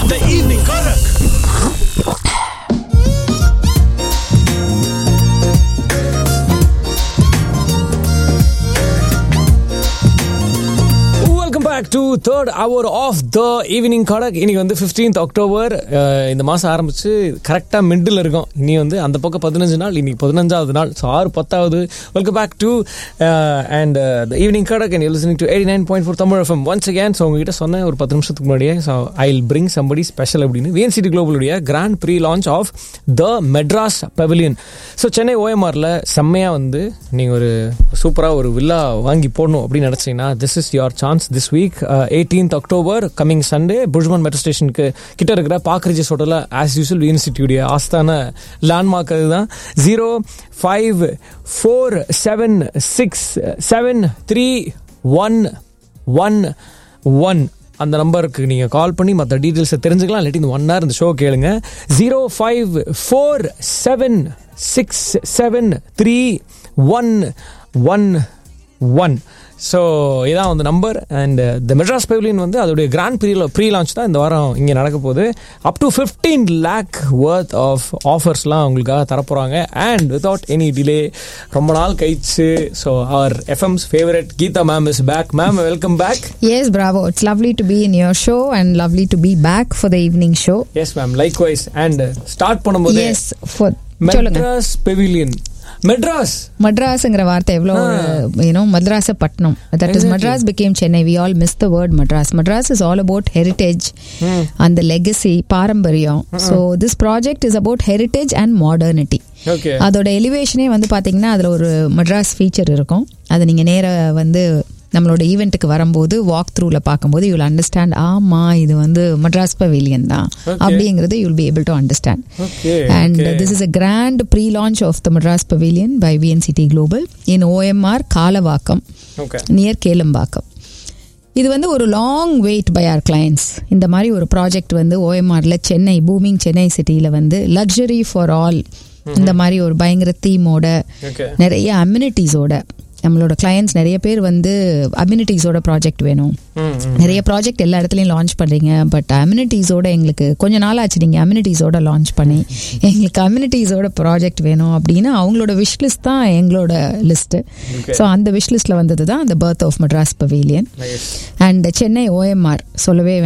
The evening Korak. Welcome back to third hour of the evening Kadak இன்னைக்கு வந்து fifteenth October இந்த மாதம் ஆரம்பிச்சு கரெக்டாக மிடில் இருக்கும் இனி வந்து அந்த பக்கம் பதினஞ்சு நாள் இன்னைக்கு பதினஞ்சாவது நாள் ஸோ ஆறு பத்தாவது welcome back to and the evening Kadak and listening to eighty nine point four Tamil FM once again so உங்ககிட்ட சொன்னேன் ஒரு பத்து நிமிஷத்துக்கு முன்னாடியே so I will bring somebody special அப்படின்னு விஎன்சிடி குளோபலுடைய grand pre launch of the Madras Pavilion so Chennai ஓஎம்ஆரில் செம்மையாக வந்து நீங்கள் ஒரு சூப்பராக ஒரு வில்லா வாங்கி போடணும் அப்படின்னு நினச்சிங்கன்னா this is your chance this week eighteenth October coming Sunday புஷ்மன் மெட்ரோ ஸ்டேஷனுக்கு கிட்ட இருக்கிற பாக்ரிஜஸ் ஹோட்டலில் ஆஸ் யூஸ்வல் யூனிவர்சிட்டியுடைய ஆஸ்தான லேண்ட்மார்க் அதுதான் zero five four seven six seven three one one one அந்த நம்பருக்கு நீங்கள் கால் பண்ணி மற்ற டீட்டெயில்ஸை தெரிஞ்சுக்கலாம் இல்லாட்டி இந்த ஒன் ஹவர் இந்த ஷோ கேளுங்க zero five four seven six seven three one one one so இதான் வந்து number and the Madras Pavilion வந்து அதோடைய கிராண்ட் ப்ரீ ப்ரீ லான்ச் தான் இந்த வாரம் இங்கே நடக்க போகுது up to fifteen lakh worth of ஆஃபர்ஸ்லாம் உங்களுக்காக தரப்போகிறாங்க அண்ட் வித்தவுட் எனி டிலே ரொம்ப நாள் கழிச்சு so our FM's favourite Geetha ma'am is back ma'am welcome back Yes, bravo. It's lovely to be in your show and lovely to be back for the evening show. Yes ma'am likewise and start பண்ணும்போது Yes, for சொல்லுங்க Madras pavilion Madras மட்ராஸ்ங்கிற வார்த்தை எவ்வளோ you know Madras பட்டணம் that is Madras became Chennai we all miss the word Madras Madras is all about heritage அந்த legacy பாரம்பரியம் so this project is about heritage and modernity okay அதோட எலிவேஷனே வந்து பாத்தீங்கன்னா அதுல ஒரு மட்ராஸ் ஃபீச்சர் இருக்கும் அதை நீங்க நேர வந்து நம்மளோட ஈவெண்ட்டுக்கு வரும்போது வாக் த்ரூல பார்க்கும்போது யூல் அண்டர்ஸ்டாண்ட் ஆமா இது வந்து மட்ராஸ் பவிலியன் தான் அப்படிங்கிறது you'll be able to understand okay and this is a grand pre launch of the Madras Pavilion by VNCT Global in OMR Kalavakkam okay near Kelambakkam இது வந்து ஒரு long wait by our clients இந்த மாதிரி ஒரு ப்ராஜெக்ட் வந்து ஓஎம்ஆர்ல சென்னை பூமிங் சென்னை சிட்டியில் வந்து லக்ஸரி ஃபார் ஆல் இந்த மாதிரி ஒரு பயங்கர தீமோட ஓகே நிறைய அம்யூனிட்டிஸோட நம்மளோட கிளையண்ட்ஸ் நிறைய பேர் வந்து அம்யூனிட்டிஸோட ப்ராஜெக்ட் வேணும் நிறைய ப்ராஜெக்ட் எல்லா இடத்துலையும் லான்ச் பண்ணுறீங்க பட் அம்யூனிட்டிஸோட எங்களுக்கு கொஞ்ச நாள் ஆச்சு நீங்கள் அம்யூனிட்டிஸோட லான்ச் பண்ணி எங்களுக்கு அம்யூனிட்டிஸோட ப்ராஜெக்ட் வேணும் அப்படின்னு அவங்களோட விஷ் லிஸ்ட் தான் எங்களோட லிஸ்ட்டு ஸோ அந்த விஷ் லிஸ்ட்டில் வந்தது தான் அந்த birth of Madras Pavilion nice and Chennai OMR சொல்லவே